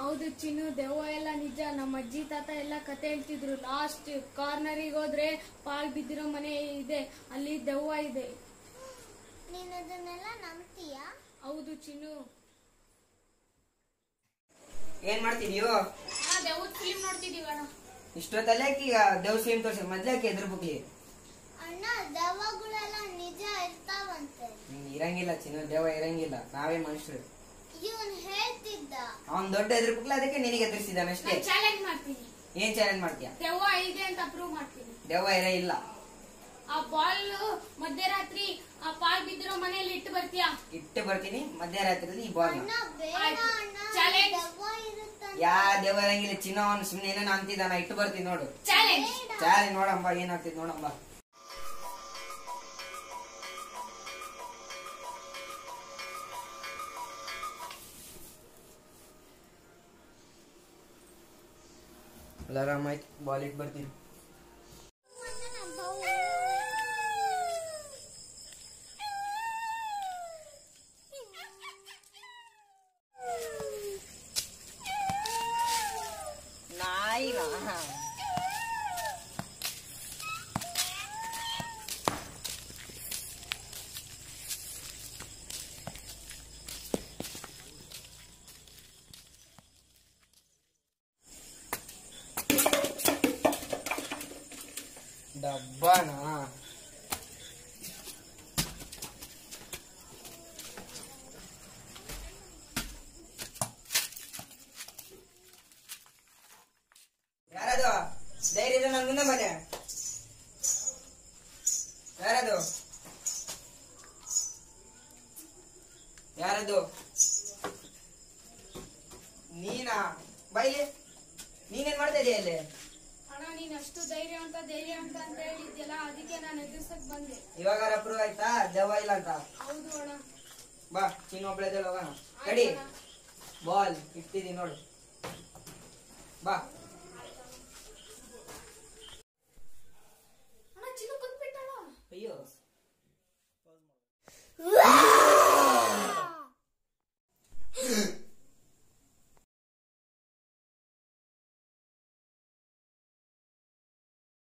ಹೌದು ಚಿನ್ನು ದೆವ್ವ ಎಲ್ಲ ನಿಜ ನಮ್ಮ ಅಜ್ಜಿ ತಾತ ಎಲ್ಲ ಕತೆ ಹೇಳ್ತಿದ್ರು ಲಾಸ್ಟ್ ಕಾರ್ನರಿಗೆ ಹೋದ್ರೆ ಪಾಲ್ ಬಿದ್ದಿರೋ ಮನೆ ಇದೆ ಅಲ್ಲಿ ದೆವ್ವ ಇದೆ ನೀನ್ ಅದನ್ನೆಲ್ಲ ನಂಬ್ತೀಯಾ ಹೌದು ಚಿನ್ನು ಏನ್ ಮಾಡ್ತಿದ್ಯೋ ದೆವ್ವದ ಫಿಲ್ಮ್ ನೋಡ್ತಿದೀವಿ ಅಣ್ಣ ಇಷ್ಟೊತ್ತಲ್ಲೇ ಈಗ ದೇವ್ ಸೇಮ್ ತೋರ್ಸಿ ಮೊದ್ಲೇಕೆ ಎದ್ರ ಬುಕ್ಲಿ ಅಣ್ಣ ದೆವ್ವಗಳೆಲ್ಲ ನಿಜ ಇರ್ತಾವಂತೆ ಹ್ಮ್, ಇರಂಗಿಲ್ಲ ಚಿನ್ನ ದೇವ ಇರಂಗಿಲ್ಲ ನಾವೇ ಮನುಷ್ಯರು ಇವನ್ ಹೇಳ್ತಿದ್ದ ಅವ್ನ್ ದೊಡ್ಡ ಎದ್ರ ಬುಕ್ಲ ಅದಕ್ಕೆ ನಿನಗೆ ಎದುರಿಸಿದಾನ ಅಷ್ಟೇ ನಾನು ಚಾಲೆಂಜ್ ಮಾಡ್ತೀನಿ ಏನ್ ಚಾಲೆಂಜ್ ಮಾಡ್ತೀಯ ದೆವ್ವ ಇದೆ ಅಂತ ಪ್ರೂವ್ ಮಾಡ್ತೀನಿ ದೆವ್ವ ಇರ ಇಲ್ಲ ಆ ಬಾಲ್ ಮಧ್ಯರಾತ್ರಿ ಆ ಪಾಲ್ ಬಿದ್ದಿರೋ ಮನೆಯಲ್ಲಿ ಇಟ್ಟು ಬರ್ತೀಯಾ ಇಟ್ಟು ಬರ್ತೀನಿ ಮಧ್ಯರಾತ್ರಿಯಲ್ಲಿ ಈ ಬಾಲ್ ಅಣ್ಣ ಬೇಡ ಆಯ್ತು. ಅಣ್ಣ Challenge. ದೆವ್ವ ಇರುತ್ತಂತೆ ಯಾ ದೆವ್ವ ಇರಂಗಿಲ್ಲ ಚಿನ್ನ ಅವನು ಸುಮ್ನೆ ಏನೋ ಅಂತಿದ್ದಾನ ಇಟ್ಟು ಬರ್ತೀನಿ ನೋಡು ಚಾಲೆಂಜ್ ಚಾಲೆ ನೋಡಂಬ ಏನಾಗ್ತಿದ್ ನೋಡಂಬ ಅಲಾರಾಮ್ ಆಯ್ತು ಬಾಲ್ ಇಟ್ಟು ಬರ್ತೀನಿ ನಾಯಿ ಡಬ್ಬನಾ ಯಾರದು ಧೈರ್ಯ ಇದೆ ನನ್ ಮುಂದೆ ಬನ್ನಿ ಯಾರದು ಯಾರದು ನೀನಾ ಬೈಲಿ ನೀನೇನ್ ಮಾಡ್ತಾ ಇದೀಯ ಅಲ್ಲಿ ಅಣ್ಣ ನೀನ್ ಅಷ್ಟು ಧೈರ್ಯ ಅಂತ ಧೈರ್ಯ ಅಂತ ಅಂತ ಹೇಳಿದ್ಯಲ್ಲ ಅದಕ್ಕೆ ನಾನು ಎದುರ್ಸಕ್ ಬಂದೆ ಇವಾಗ ಪ್ರೂವ್ ಆಯ್ತಾ ದೆವ್ವ ಇಲ್ಲ ಅಂತ ಹೌದು ಅಣ್ಣ ಬಾ ಚಿನ್ನ ಒಬ್ಳೆದಲ್ಲ ಹೋಗೋಣ ಕಡಿ ಬಾಲ್ ಇಟ್ಟಿದ್ದೀನಿ ನೋಡು ಬಾ ಅಣ್ಣ ಚಿನ್ನು ಕುತ್ಬಿಟ್ಟಳ ಅಯ್ಯೋ